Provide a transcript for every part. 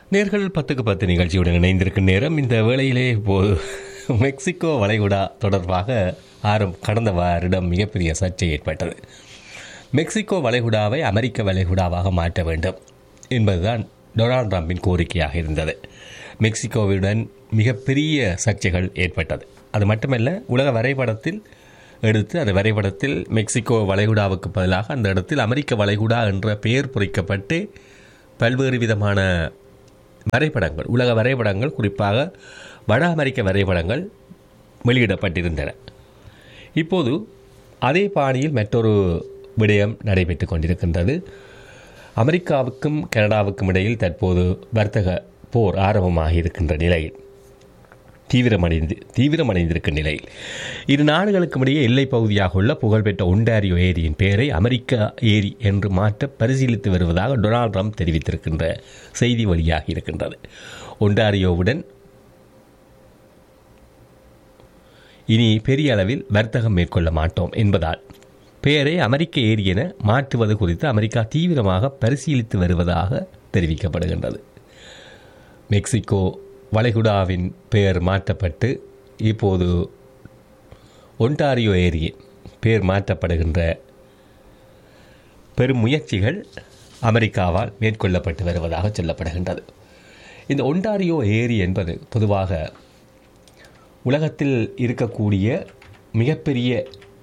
நேர்கள் பத்துக்கு பத்து நிகழ்ச்சியுடன் இணைந்திருக்கும் நேரம் இந்த வேளையிலே இப்போது மெக்சிகோ வளைகுடா தொடர்பாக ஆரம் கடந்த வருடம் மிகப்பெரிய சர்ச்சை ஏற்பட்டது மெக்சிகோ வளைகுடாவை அமெரிக்க வளைகுடாவாக மாற்ற வேண்டும் என்பதுதான் டொனால்ட் ட்ரம்பின் கோரிக்கையாக இருந்தது மெக்சிகோவுடன் மிகப்பெரிய சர்ச்சைகள் ஏற்பட்டது அது மட்டுமல்ல உலக வரைபடத்தில் எடுத்து அந்த வரைபடத்தில் மெக்சிகோ வளைகுடாவுக்கு பதிலாக அந்த இடத்தில் அமெரிக்க வளைகுடா என்ற பெயர் பொறிக்கப்பட்டு பல்வேறு விதமான வரைபடங்கள் உலக வரைபடங்கள் குறிப்பாக வட அமெரிக்க வரைபடங்கள் வெளியிடப்பட்டிருந்தன இப்போது அதே பாணியில் மற்றொரு விடயம் நடைபெற்று கொண்டிருக்கின்றது அமெரிக்காவுக்கும் கனடாவுக்கும் இடையில் தற்போது வர்த்தக போர் ஆரம்பமாக இருக்கின்ற நிலையில் தீவிரமடைந்து தீவிரமடைந்திருக்கும் நிலையில் இரு நாடுகளுக்கும் இடையே எல்லைப் பகுதியாக உள்ள புகழ்பெற்ற ஒண்டாரியோ ஏரியின் பெயரை அமெரிக்கா ஏரி என்று மாற்ற பரிசீலித்து வருவதாக டொனால்ட் ட்ரம்ப் தெரிவித்திருக்கின்ற செய்தி வழியாகி இருக்கின்றது ஒண்டாரியோவுடன் இனி பெரிய அளவில் வர்த்தகம் மேற்கொள்ள மாட்டோம் என்பதால் பெயரை அமெரிக்க ஏரி என மாற்றுவது குறித்து அமெரிக்கா தீவிரமாக பரிசீலித்து வருவதாக தெரிவிக்கப்படுகின்றது மெக்சிகோ வளைகுடாவின் பெயர் மாற்றப்பட்டு இப்போது ஒன்டாரியோ ஏரியின் பெயர் மாற்றப்படுகின்ற பெரும் முயற்சிகள் அமெரிக்காவால் மேற்கொள்ளப்பட்டு வருவதாக சொல்லப்படுகின்றது இந்த ஒன்டாரியோ ஏரி என்பது பொதுவாக உலகத்தில் இருக்கக்கூடிய மிகப்பெரிய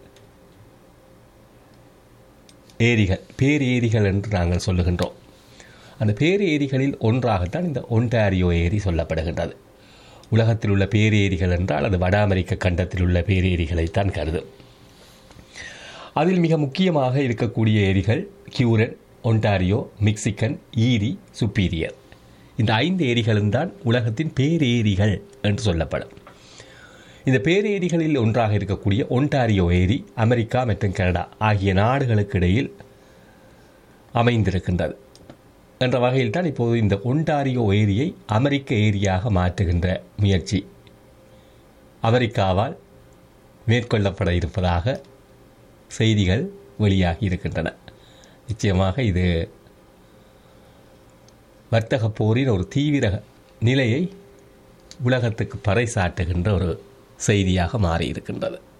ஏரிகள் பேரேரிகள் என்று நாங்கள் சொல்லுகின்றோம் அந்த பேரேரிகளில் ஒன்றாகத்தான் இந்த ஒன்டாரியோ ஏரி சொல்லப்படுகின்றது உலகத்தில் உள்ள பேரேரிகள் என்றால் அது வட அமெரிக்க கண்டத்தில் உள்ள பேரேரிகளைத்தான் கருதும் அதில் மிக முக்கியமாக இருக்கக்கூடிய ஏரிகள் Huron Ontario Michigan Erie Superior இந்த ஐந்து ஏரிகளும் தான் உலகத்தின் பேரேரிகள் என்று சொல்லப்படும் இந்த பேரேரிகளில் ஒன்றாக இருக்கக்கூடிய ஒன்டாரியோ ஏரி அமெரிக்கா மற்றும் கனடா ஆகிய நாடுகளுக்கு இடையில் அமைந்திருக்கின்றது என்ற வகையில் தான் இப்போது இந்த ஒன்டாரியோ ஏரியை அமெரிக்க ஏரியாக மாற்றுகின்ற முயற்சி அமெரிக்காவால் மேற்கொள்ளப்பட இருப்பதாக செய்திகள் வெளியாகி இருக்கின்றன நிச்சயமாக இது வர்த்தக போரின் ஒரு தீவிர நிலையை உலகத்துக்கு பறைசாட்டுகின்ற ஒரு செய்தியாக மாறியிருக்கின்றது